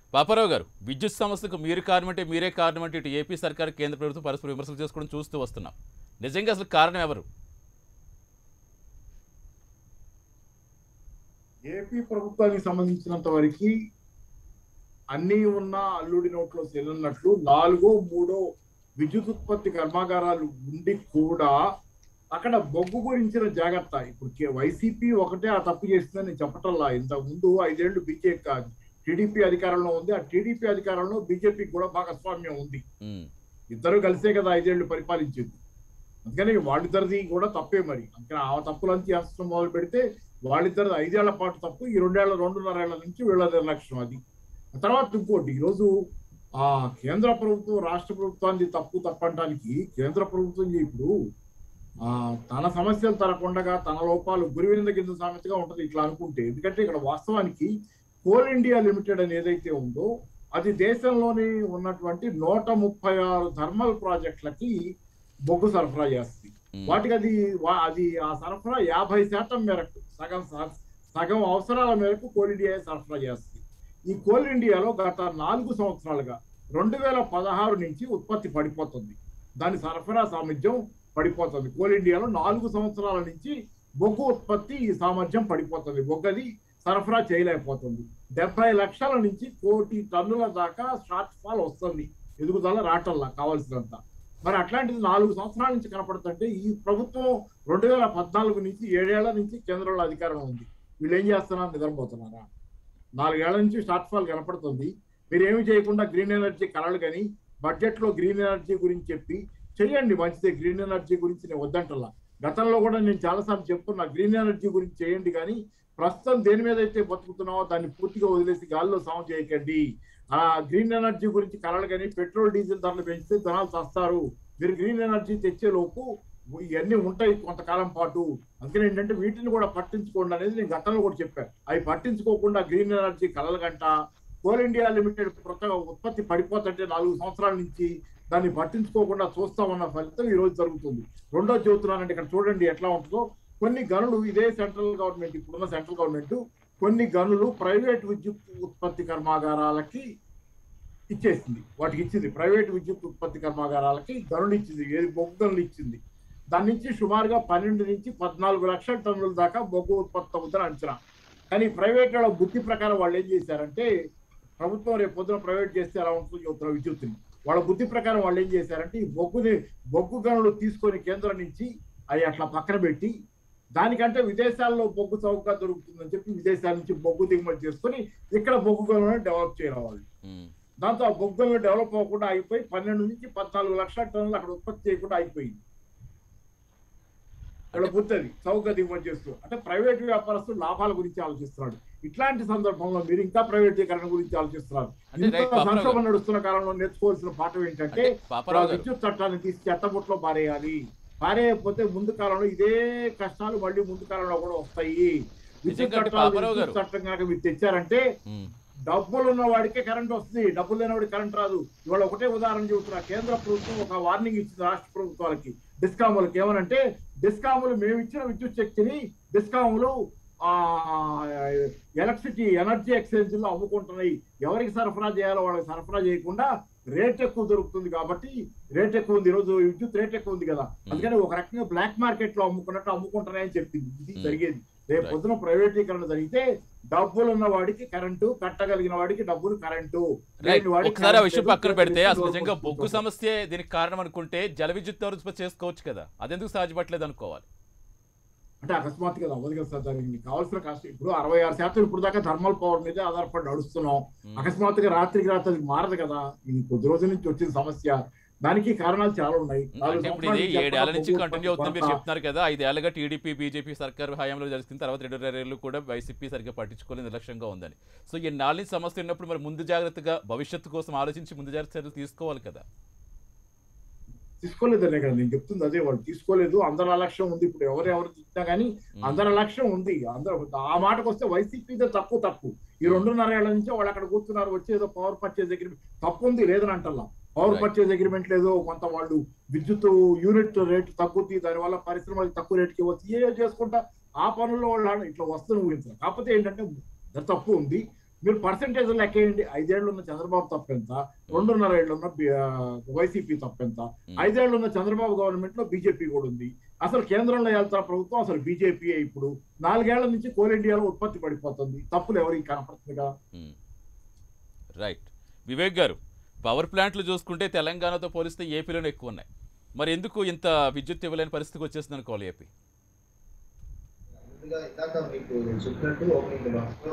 పాపారావు గారు విద్యుత్ సమస్యకు మీరు కారణం అంటే మీరే కారణం అంటే ఇటు ఏపీ సర్కార్ కేంద్ర ప్రభుత్వం పరస్పర విమర్శలు చేసుకోవడం చూస్తూ వస్తున్నాం నిజంగా అసలు కారణం ఎవరు ఏపీ ప్రభుత్వానికి సంబంధించినంత వరకు అన్ని ఉన్న అల్లుడి నోట్లో చెల్లినట్లు నాలుగో మూడో విద్యుత్ ఉత్పత్తి కర్మాగారాలు ఉండి కూడా అక్కడ బొగ్గు గురించిన జాగ్రత్త ఇప్పుడు కే- వైసీపీ ఒకటే ఆ తప్పు చేసిందని నేను చెప్పటంలా ఇంతకు ముందు ఐదేళ్లు బీజేపీ కాదు టీడీపీ అధికారంలో ఉంది ఆ టీడీపీ అధికారంలో బీజేపీకి కూడా భాగస్వామ్యం ఉంది ఉమ్, ఇద్దరు కలిసే కదా ఐదేళ్లు పరిపాలించింది అందుకని వాళ్ళిద్దరిది కూడా తప్పే మరి అందుకని ఆ తప్పులంతా చేస్తడం మొదలు పెడితే వాళ్ళిద్దరిది ఐదేళ్ల పాటు తప్పు ఈ రెండేళ్ల రెండున్నరేళ్ల నుంచి వీళ్ళ నిర్లక్ష్యం అది ఆ తర్వాత ఇంకోటి ఈరోజు ఆ కేంద్ర ప్రభుత్వం రాష్ట్ర ప్రభుత్వాన్ని తప్పు తప్పనడానికి కేంద్ర ప్రభుత్వం ఇప్పుడు ఆ తన సమస్యలు తనకుండగా తన లోపాలు గురివింద కింద సామెతగా ఉంటది ఇట్లా అనుకుంటే ఎందుకంటే ఇక్కడ వాస్తవానికి కోల్ ఇండియా లిమిటెడ్ అని ఏదైతే ఉందో అది దేశంలోని ఉన్నటువంటి నూట ముప్పై ఆరు థర్మల్ ప్రాజెక్టులకి బొగ్గు సరఫరా చేస్తుంది ఉమ్, వాటికి అది వా- అది ఆ సరఫరా యాభై శాతం మేరకు సగం స- సగం అవసరాల మేరకు కోల్ ఇండియా సరఫరా చేస్తుంది ఈ కోల్ ఇండియాలో గత నాలుగు సంవత్సరాలుగా రెండు వేల పదహారు నుంచి ఉత్పత్తి పడిపోతుంది దాని సరఫరా సామర్థ్యం పడిపోతుంది కోల్ ఇండియాలో నాలుగు సంవత్సరాల నుంచి బొగ్గు ఉత్పత్తి ఈ సామర్థ్యం పడిపోతుంది బొగ్గది సరఫరా చేయలేకపోతుంది డెబ్బై లక్షల నుంచి కోటి టన్నుల దాకా షార్ట్ ఫాల్ వస్తుంది ఎదుగుదల రావటంలా కావాల్సినంత మరి అట్లాంటిది నాలుగు సంవత్సరాల నుంచి కనపడుతుంటే ఈ ప్రభుత్వం రెండు వేల పద్నాలుగు నుంచి ఏడేళ్ల నుంచి కేంద్రంలో అధికారం ఉంది వీళ్ళు ఏం చేస్తున్నారు నిద్రపోతున్నారా నాలుగేళ్ల నుంచి షార్ట్ ఫాల్ కనపడుతుంది మీరు ఏమి చేయకుండా గ్రీన్ ఎనర్జీ కలలు కానీ బడ్జెట్ లో గ్రీన్ ఎనర్జీ గురించి చెప్పి చేయండి మంచిదే గ్రీన్ ఎనర్జీ గురించి నేను వద్దంటలా గతంలో కూడా నేను చాలాసార్లు చెప్తున్నా గ్రీన్ ఎనర్జీ గురించి చేయండి కానీ ప్రస్తుతం దేని మీద అయితే బతుకుతున్నామో దాన్ని పూర్తిగా వదిలేసి గాల్లో సాగు చేయకండి ఆ గ్రీన్ ఎనర్జీ గురించి కలలు కానీ పెట్రోల్ డీజిల్ ధరలు పెంచితే జనాలు చస్తారు మీరు గ్రీన్ ఎనర్జీ తెచ్చే లోపు ఇవన్నీ ఉంటాయి కొంతకాలం పాటు అందుకని ఏంటంటే వీటిని కూడా పట్టించుకోండి అనేది నేను గతంలో కూడా చెప్పాను అవి పట్టించుకోకుండా గ్రీన్ ఎనర్జీ కలల గంట కోల్ ఇండియా లిమిటెడ్ కొత్తగా ఉత్పత్తి పడిపోతుంటే నాలుగు సంవత్సరాల నుంచి దాన్ని పట్టించుకోకుండా చూస్తామన్న ఫలితం ఈ రోజు జరుగుతుంది రెండో చెబుతున్నానంటే ఇక్కడ చూడండి ఎట్లా ఉంటుందో కొన్ని గనులు ఇదే సెంట్రల్ గవర్నమెంట్ ఇప్పుడున్న సెంట్రల్ గవర్నమెంట్ కొన్ని గనులు ప్రైవేట్ విద్యుత్ ఉత్పత్తి కర్మాగారాలకి ఇచ్చేసింది వాటికి ఇచ్చింది ప్రైవేట్ విద్యుత్ ఉత్పత్తి కర్మాగారాలకి గనులు ఇచ్చింది ఏది బొగ్గు గనులు ఇచ్చింది దాని నుంచి సుమారుగా పన్నెండు నుంచి పద్నాలుగు లక్షల టన్నుల దాకా బొగ్గు ఉత్పత్తి అవుతుందని అంచనా కానీ ప్రైవేట్ వాళ్ళ బుద్ధి ప్రకారం వాళ్ళు ఏం చేశారంటే ప్రభుత్వం రేపు పొద్దున ప్రైవేట్ చేస్తే ఎలా ఉంటుందో చెబుతున్నారు విద్యుత్తుని వాళ్ళ బుద్ధి ప్రకారం వాళ్ళు ఏం చేశారంటే ఈ బొగ్గుని బొగ్గు గనులు తీసుకొని కేంద్రం నుంచి అవి అట్లా పక్కన పెట్టి దానికంటే విదేశాల్లో బొగ్గు చౌకగా దొరుకుతుందని చెప్పి విదేశాల నుంచి బొగ్గు దిగుమతి చేసుకొని ఇక్కడ బొగ్గు గనులను డెవలప్ చేయడం వాళ్ళు ఉమ్, దాంతో ఆ బొగ్గు గనులు డెవలప్ అవ్వకుండా అయిపోయి పన్నెండు నుంచి పద్నాలుగు లక్షల టన్నులు అక్కడ ఉత్పత్తి చేయకుండా అయిపోయింది ఇక్కడ బుద్ధది చౌకగా దిగుమతి చేస్తూ అంటే ప్రైవేట్ వ్యాపారస్తులు లాభాల గురించి ఆలోచిస్తున్నాడు ఇట్లాంటి సందర్భంలో మీరు ఇంకా ప్రైవేటీకరణ గురించి ఆలోచిస్తున్నారు అంటే ఇంత రైట్ పాపారావు సంక్షోభం గారు. నడుస్తున్న కాలంలో నేర్చుకోవాల్సిన పాఠం ఏంటంటే అంటే ఇప్పుడు ఆ పాపారావు గారు విద్యుత్ చట్టాన్ని తీసి చెత్తబుట్లో పారేయాలి పారేయకపోతే ముందు కాలంలో ఇదే కష్టాలు మళ్ళీ ముందు కాలంలో కూడా వస్తాయి విద్యుత్ నిజంగా అంటే చట్టాలు పాపారావు గారు. విద్యుత్ చట్టం కనుక మీరు తెచ్చారంటే ఉమ్, డబ్బులు ఉన్న వాడికే కరెంట్ వస్తుంది డబ్బులు లేనివాడికి కరెంట్ రాదు ఇవాళ ఒకటే ఉదాహరణ చెబుతున్నా కేంద్ర ప్రభుత్వం ఒక వార్నింగ్ ఇచ్చింది రాష్ట్ర ప్రభుత్వాలకి డిస్కాములకి ఏమనంటే డిస్కాములు మేము ఇచ్చిన విద్యుత్ శక్తిని డిస్కాములు ఆ ఎలక్ట్రిసిటీ ఎనర్జీ ఎక్స్చేంజ్ లో అమ్ముకుంటున్నాయి ఎవరికి సరఫరా చేయాలో వాళ్ళకి సరఫరా చేయకుండా రేట్ ఎక్కువ దొరుకుతుంది కాబట్టి రేట్ ఎక్కువ ఉంది ఈరోజు విద్యుత్ రేట్ ఎక్కువ ఉంది కదా అందుకని ఒక రకంగా బ్లాక్ మార్కెట్ లో అమ్ముకున్నట్టు అమ్ముకుంటున్నాయని చెప్పింది ఇది Hmm. జరిగేది రేపు Right. పొద్దున ప్రైవేటీకరణ జరిగితే డబ్బులు ఉన్న వాడికి కరెంటు కట్టగలిగిన వాడికి డబ్బులు కరెంటు రైట్ లేని వాడికి ఒకసారి ఆ కరెంటు విషయం లేదు, పక్కన పెడితే లేదు, అసలు లేదు, నిజంగా లేదు, బొగ్గు లేదు. సమస్య దీనికి కారణం అనుకుంటే జల విద్యుత్ ఉత్పత్తి చేసుకోవచ్చు కదా అదెందుకు సాధ్యపడలేదు అనుకోవాలి అంటే అకస్మాత్తుగా అది అవ్వదు కదా సార్ దానికి కావాల్సిన కష్టం ఇప్పుడు అరవై ఆరు శాతం ఇప్పుడు దాకా థర్మల్ పవర్ మీదే ఆధారపడి నడుస్తున్నాం ఉమ్, అకస్మాత్తుగా రాత్రికి రాత్రి అది మారదు కదా ఇది కొద్ది రోజుల నుంచి వచ్చిన సమస్య దానికి కారణాలు చాలా ఉన్నాయి నాలుగు అంటే ఇప్పుడు సంవత్సరాల ఇది నుంచి ఏడేళ్ల నుంచి ఎక్కడ కంటిన్యూ అవుతుంది మీరు కొరత. చెప్తున్నారు కదా ఐదేళ్లుగా టీడీపీ బీజేపీ సర్కార్ హయాంలో జరిగింది తర్వాత రెండు ఏళ్ళు కూడా వైసీపీ సరిగ్గా పట్టించుకోలేదు నిర్లక్ష్యంగా ఉందని సో ఈ నాలుగు సమస్య ఉన్నప్పుడు మరి ముందు జాగ్రత్తగా భవిష్యత్తు కోసం ఆలోచించి ముందు జాగ్రత్త చర్యలు తీసుకోవాలి కదా తీసుకోలేదనే కదా నేను చెప్తుంది అదే వాళ్ళు తీసుకోలేదు అందరి లక్ష్యం ఉంది ఇప్పుడు ఎవరు ఎవరు తిట్టినా కానీ ఉమ్, అందరి లక్ష్యం ఉంది అందరూ ఆ మాటకు వస్తే వైసీపీదే తప్పు తప్పు ఈ రెండున్నర ఏళ్ల నుంచి వాళ్ళు అక్కడ కూర్చున్నారు వచ్చి ఏదో పవర్ పర్చేజ్ అగ్రిమెంట్ తప్పు ఉంది లేదని అంటల్లా పవర్ Right. పర్చేజ్ అగ్రిమెంట్ లేదో కొంత వాళ్ళు విద్యుత్ యూనిట్ రేటు తగ్గుద్ది దానివల్ల పరిశ్రమలకు తక్కువ రేటుకి వచ్చి ఏ చేసుకుంటా ఆ పనుల్లో వాళ్ళు ఇట్లా వస్తున్న ఊహించారు కాకపోతే ఏంటంటే తప్పు ఉంది మీరు పర్సంటేజ్ లెక్కేయండి ఐదేళ్లు ఉన్న చంద్రబాబు తప్పెంత రెండున్నర ఏళ్ళు ఉన్న బి- ఆ, వైసీపీ తప్పెంత ఐదేళ్లు ఉన్న చంద్రబాబు గవర్నమెంట్ లో బీజేపీ కూడా ఉంది అసలు కేంద్రంలో వెళ్తున్న ప్రభుత్వం అసలు బీజేపీ ఇప్పుడు నాలుగేళ్ల నుంచి కోల్ ఇండియాలో ఉత్పత్తి పడిపోతుంది తప్పులు ఎవరికి కనపడుతుందిగా రైట్ వివేక్ గారు పవర్ ప్లాంట్లు చూసుకుంటే తెలంగాణతో పోలిస్తే ఏపీలోనే ఎక్కువ ఉన్నాయి మరి ఎందుకు ఇంత విద్యుత్ ఇవ్వలేని పరిస్థితికి వచ్చేసింది అనుకోవాలి ఏపీ ముందుగా ఇందాక మీకు నేను చెప్పినట్టు ఓపెనింగ్ రిమార్క్స్లో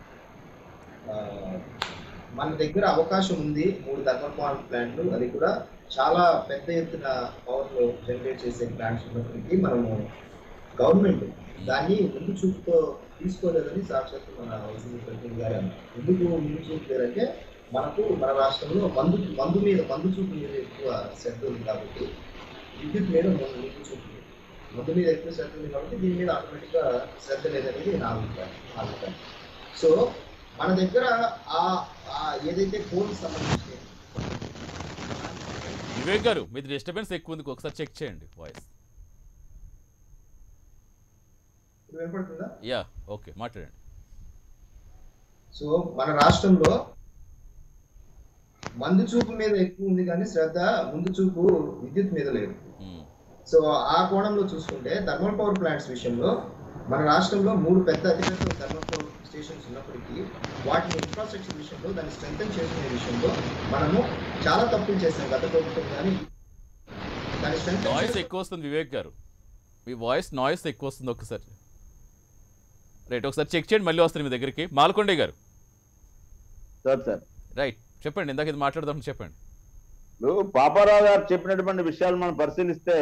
మన దగ్గర అవకాశం ఉంది మూడు థర్మల్ పవర్ ప్లాంట్లు అది కూడా చాలా పెద్ద ఎత్తున పవర్ జనరేట్ చేసే ప్లాంట్స్ ఉన్నప్పటికీ మనము గవర్నమెంట్ దాన్ని ముందు చూపుతో తీసుకోలేదని సాక్షాత్ మన వైసీపీ ప్రతినిధి గారు అన్నారు ఎందుకు ముందు చూపు లేదంటే మనకు మన రాష్ట్రంలో మందు మందు మీద మందు చూపు మీద ఎక్కువ శ్రద్ధ ఉంది కాబట్టి విద్యుత్ మీద ముందు ముందు చూపు లేదు. మందు మీద ఎక్కువ శ్రద్ధ ఉంది కాబట్టి దీని మీద ఆటోమేటిక్గా శ్రద్ధ లేదనేది నా అభిప్రాయం నా అభిప్రాయం సో మన దగ్గర ఆ ఆ ఏదైతే కోల్ సంబంధించి వివేక్ గారు మీది డిస్టర్బెన్స్ ఎక్కువ ఉంది ఒకసారి చెక్ చేయండి వాయిస్ ఇప్పుడు వినపడుతుందా యా ఓకే మాట్లాడండి సో మన రాష్ట్రంలో మందు చూపు మీద ఎక్కువ ఉంది కానీ శ్రద్ధ ముందు చూపు విద్యుత్ మీద లేదు మ్మ్. సో ఆ కోణంలో చూసుకుంటే థర్మల్ పవర్ ప్లాంట్స్ విషయంలో మన రాష్ట్రంలో మూడు పెద్ద అతిపెద్ద థర్మల్ పవర్ స్టేషన్స్ ఉన్నప్పటికీ వాటిని ఇన్ఫ్రాస్ట్రక్చర్ విషయంలో దాన్ని స్ట్రెంగ్ చేసుకునే విషయంలో మనము చాలా తప్పులు చేసాం గత ప్రభుత్వం కానీ దాని నాయిస్ స్ట్రెంగ్ ఎక్కువ వస్తుంది వివేక్ గారు మీ వాయిస్ నాయిస్ ఎక్కువ వస్తుంది ఒకసారి రైట్ ఒకసారి చెక్ చేయండి మళ్ళీ వస్తుంది మీ దగ్గరికి మాల్కొండే గారు సార్ సార్ రైట్ చెప్పండి ఇందాక ఇది మాట్లాడదాం చెప్పండి ఇప్పుడు పాపారావు గారు చెప్పినటువంటి విషయాలు మనం పరిశీలిస్తే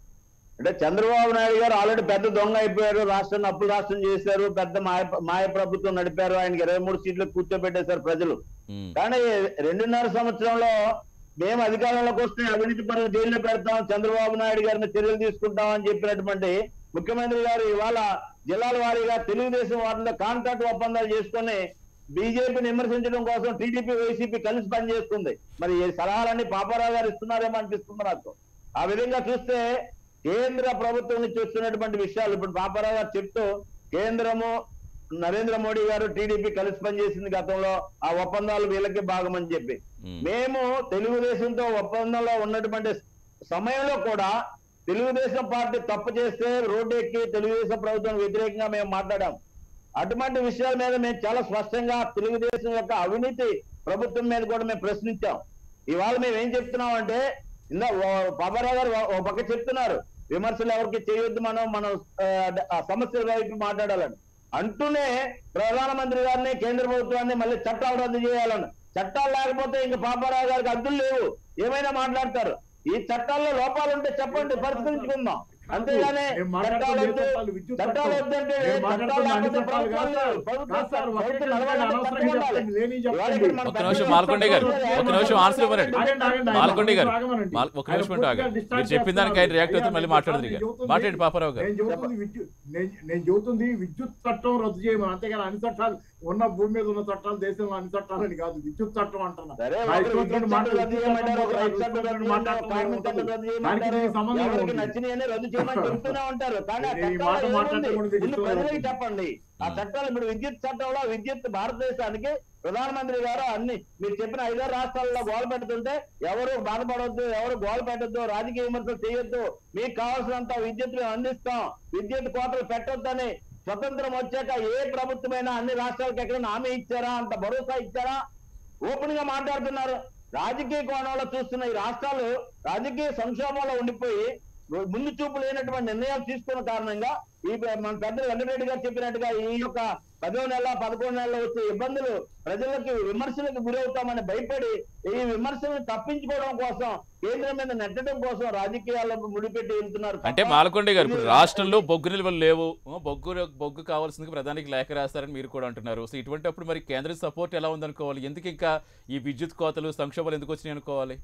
అంటే చంద్రబాబు నాయుడు గారు ఆల్రెడీ పెద్ద దొంగ అయిపోయారు రాష్ట్రాన్ని అప్పులు రాష్ట్రం చేశారు పెద్ద మాయ మాయ ప్రభుత్వం నడిపారు ఆయనకి ఇరవై మూడు సీట్లు కూర్చోబెట్టేశారు ప్రజలు మ్మ్. కానీ రెండున్నర సంవత్సరంలో మేము అధికారంలోకి వస్తే అవినీతి పనులు జైల్లో పెడతాం చంద్రబాబు నాయుడు గారిని చర్యలు తీసుకుంటాం అని చెప్పినటువంటి ముఖ్యమంత్రి గారు ఇవాళ జిల్లాల వారీగా తెలుగుదేశం వారిలో కాంట్రాక్ట్ ఒప్పందాలు చేసుకొని బీజేపీని విమర్శించడం కోసం టీడీపీ వైసీపీ కలిసి పనిచేస్తుంది మరి ఈ సలహాలన్నీ పాపారావు గారు ఇస్తున్నారేమో అనిపిస్తుంది నాకు ఆ విధంగా చూస్తే కేంద్ర ప్రభుత్వం నుంచి వస్తున్నటువంటి విషయాలు ఇప్పుడు పాపారావు గారు చెప్తూ కేంద్రము నరేంద్ర మోడీ గారు టీడీపీ కలిసి పనిచేసింది గతంలో ఆ ఒప్పందాలు వీళ్ళకి భాగమని చెప్పి మ్మ్. మేము తెలుగుదేశంతో ఒప్పందంలో ఉన్నటువంటి సమయంలో కూడా తెలుగుదేశం పార్టీ తప్పు చేస్తే రోడ్డు ఎక్కి తెలుగుదేశం ప్రభుత్వం వ్యతిరేకంగా మేము మాట్లాడాం అటువంటి విషయాల మీద మేము చాలా స్పష్టంగా తెలుగుదేశం యొక్క అవినీతి ప్రభుత్వం మీద కూడా మేము ప్రశ్నించాం ఇవాళ మేము ఏం చెప్తున్నాం అంటే ఇందా ఓ- బాబారావు గారు ఓ- ఓ పక్క చెప్తున్నారు విమర్శలు ఎవరికి చేయొద్దు మనం మనం ఆ, ఆ సమస్యల వైపు మాట్లాడాలని అంటూనే ప్రధానమంత్రి గారిని కేంద్ర ప్రభుత్వాన్ని మళ్ళీ చట్టాలు రద్దు చేయాలని చట్టాలు లేకపోతే ఇంకా పాపారావు గారికి అద్దులు లేవు ఏమైనా మాట్లాడతారు ఈ చట్టాల్లో లోపాలు ఉంటే చెప్పండి పరిష్కరించుకుందాం అంతేగాని మేము మాట్లాడుతున్న చట్టాలు ఏ వద్దు చట్టాలు విద్యుత్ చట్టాలు చట్టం. వద్దంటే మేము మాట్లాడుతున్న అన్ని చట్టాలు చట్టాలు కాదు సార్. ప్రభుత్వం కాదు సార్, ఒకటే ప్రభుత్వం చెప్పండి, నడవాలంటే అనవసరంగా చట్టం ఉండాలి. చెప్పండి, లేని ఇవాళ చెప్పండి. ఇక్కడ మన ఒక్క నిమిషం పెద్దలు మాల్కొండే గారు చెప్తారు. ఒక్క నిమిషం ఆన్సర్ ఇవ్వనండి ఆగండి, ఆగండి, ఆయన మాల్కొండే గారు ఆగమనండి. మాల్- ఒక ఆయన నిమిషం ఉంటే పూర్తిగా ఆగండి. discharge మీరు చెప్పిన దానికి ఆయన రియాక్ట్ అవుతుంది మళ్ళీ చేస్తున్నారు. మాట్లాడదు నేను ఇక చెబుతుంది- మాట్లాడండి పాపారావు గారు నేను చెబుతుంది విద్యుత్ నేను నేను చెబుతుంది విద్యుత్ చట్టం రద్దు చేయమని అంతేగాని అన్ని చట్టాలు ఉన్న భూమి మీద ఉన్న చట్టాలు దేశంలో అన్ని చట్టాలని కాదు విద్యుత్ చట్టం అంటున్నా సరే నా ఒకరు ఇష్టం విద్యుత్ వచ్చినట్టు చట్టం మాట్లాడు, రద్దు విద్యుత్ చేయమంటారు, ఒక చట్టం రైతు చట్టం రద్దు రద్దు చేయమంటారు, చేయమంటారు, కార్మిక చట్టం రద్దు దానికి చేయమంటారు, దీనికి సంబంధం ఎవరికి ఉంది. నచ్చినవి రద్దు చేయమని చెప్తూనే ఉంటారు కానీ ఆ నేను ఈ చట్టాలు మాట ఏముంది? మాట్లాడితే కూడా మీకు ముందు ఇష్టం ప్రజలకు లేదు. చెప్పండి ఆ చట్టాలు ఇప్పుడు విద్యుత్ చట్టంలో విద్యుత్ భారతదేశానికి ప్రధానమంత్రి గారు అన్ని మీరు చెప్పిన ఐదారు రాష్ట్రాల్లో గోల పెడుతుంటే ఎవరు బాధపడవద్దు ఎవరు గోల పెట్టద్దు రాజకీయ విమర్శలు చేయొద్దు మీకు కావాల్సినంత విద్యుత్ మేము అందిస్తాం విద్యుత్ కోతలు పెట్టొద్దని స్వతంత్రం వచ్చాక ఏ ప్రభుత్వమైనా అన్ని రాష్ట్రాలకు ఎక్కడైనా హామీ ఇచ్చారా అంత భరోసా ఇచ్చారా ఓపెన్ గా మాట్లాడుతున్నారు రాజకీయ కోణంలో చూస్తున్న ఈ రాష్ట్రాలు రాజకీయ సంక్షోభంలో ఉండిపోయి ముందు చూపు లేనటువంటి నిర్ణయాలు తీసుకున్న కారణంగా ఈ మన పెద్దలు వెంకటరెడ్డి గారు చెప్పినట్టుగా ఈ యొక్క పదో నెల పదకొండు నెలలో వచ్చే ఇబ్బందులు ప్రజలకు విమర్శలకు గురవుతామని భయపడి ఈ విమర్శలను తప్పించుకోవడం కోసం కేంద్రం మీద నెట్టడం కోసం రాజకీయాలకు ముడిపెట్టి వెళ్తున్నారు అంటే తప్ప మాలకొండ గారు ఇప్పుడు ఇది రాష్ట్రంలో బొగ్గు నిల్వలు లేవు ఆ, బొగ్గు బొగ్గు కావాల్సింది ప్రధానికి లేఖ రాస్తారని మీరు కూడా అంటున్నారు సో ఇటువంటి అప్పుడు మరి కేంద్ర సపోర్ట్ ఎలా ఉందనుకోవాలి ఎందుకు ఇంకా ఈ విద్యుత్ కోతలు సంక్షోభాలు ఎందుకు వచ్చినాయి అనుకోవాలి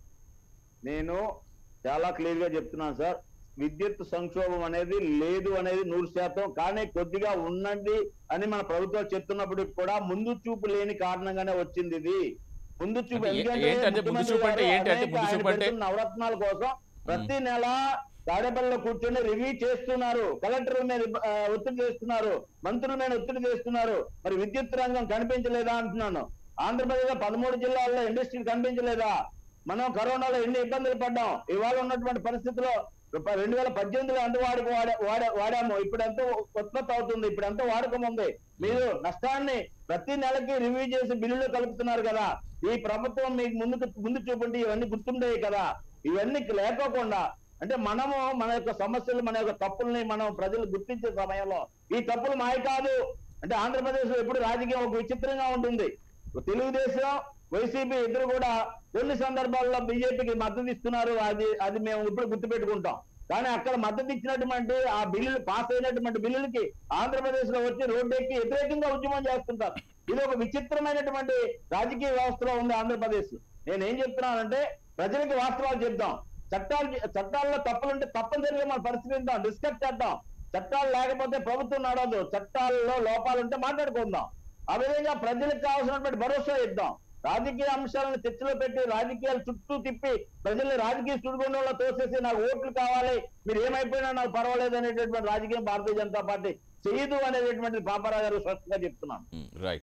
నేను చాలా క్లియర్ గా చెప్తున్నాను సార్ విద్యుత్ సంక్షోభం అనేది లేదు అనేది నూరు శాతం కానీ కొద్దిగా ఉన్నది అని మన ప్రభుత్వం చెప్తున్నప్పటికి కూడా ముందు చూపు లేని కారణంగానే వచ్చింది ఇది ముందు చూపు అంటే ఏ- ఎందుకంటే ఏంటంటే ముందు ముఖ్యమంత్రి చూపు అంటే గారు ఏంటంటే అనేక ముందు ఆయన చూపు అంటే? పెడుతున్న నవరత్నాల కోసం ప్రతి నెల తాడేపల్లిలో కూర్చొని రివ్యూ చేస్తున్నారు కలెక్టర్ మీద ఆ, ఒత్తిడి చేస్తున్నారు మంత్రుల మీద ఒత్తిడి చేస్తున్నారు మరి విద్యుత్ రంగం కనిపించలేదా అంటున్నాను ఆంధ్రప్రదేశ్ లో పదమూడు జిల్లాల్లో ఇండస్ట్రీ కనిపించలేదా మనం కరోనాలో ఎన్ని ఇబ్బందులు పడ్డాం ఇవాళ ఉన్నటువంటి పరిస్థితిలో రెండు వేల పద్దెనిమిదిలో ఎంత వాడుక వాడా వాడా- వాడాము ఇప్పుడు ఎంతో ఉత్పత్తి అవుతుంది ఇప్పుడు ఎంతో వాడకం ఉంది మీరు నష్టాన్ని ప్రతి నెలకి రివ్యూ చేసి బిల్లులు కలుపుతున్నారు కదా ఈ ప్రభుత్వం మీకు ముందుకు ముందు చూపండి ఇవన్నీ గుర్తుండేవి కదా ఇవన్నీ లేకోకుండా అంటే మనము మన యొక్క సమస్యలు మన యొక్క తప్పుల్ని మనం ప్రజలు గుర్తించే సమయంలో ఈ తప్పులు మాయ కాదు అంటే ఆంధ్రప్రదేశ్ లో ఎప్పుడు రాజకీయం ఒక విచిత్రంగా ఉంటుంది తెలుగుదేశం వైసీపీ ఇద్దరు కూడా కొన్ని సందర్భాల్లో బీజేపీకి మద్దతు ఇస్తున్నారు అది అది మేము ఇప్పుడు గుర్తుపెట్టుకుంటాం కానీ అక్కడ మద్దతు ఇచ్చినటువంటి ఆ బిల్లులు పాస్ అయినటువంటి బిల్లులకి ఆంధ్రప్రదేశ్ లో వచ్చి రోడ్డు ఎక్కి వ్యతిరేకంగా ఉద్యమం చేస్తుంటారు ఇది ఒక విచిత్రమైనటువంటి రాజకీయ వ్యవస్థలో ఉంది ఆంధ్రప్రదేశ్ నేను ఏం చెప్తున్నానంటే ప్రజలకి వాస్తవాలు చెప్తాం చట్టాలు చట్టాల్లో తప్పులుంటే తప్పనిసరిగా మనం పరిశీలిద్దాం డిస్కస్ చేద్దాం చట్టాలు లేకపోతే ప్రభుత్వం నడవదు చట్టాల్లో లోపాలు ఉంటే మాట్లాడుకుందాం ఆ విధంగా ప్రజలకు కావాల్సినటువంటి భరోసా ఇద్దాం రాజకీయ అంశాలను చర్చలో పెట్టి రాజకీయాలు చుట్టూ తిప్పి ప్రజల్ని రాజకీయ సుడిగుండంలో తోసేసి నాకు ఓట్లు కావాలి మీరు ఏమైపోయినా నాకు పర్వాలేదు అనేటటువంటి రాజకీయం భారతీయ జనతా పార్టీ చేయదు అనేటటువంటి పాపరావు గారు స్పష్టంగా చెప్తున్నాను రైట్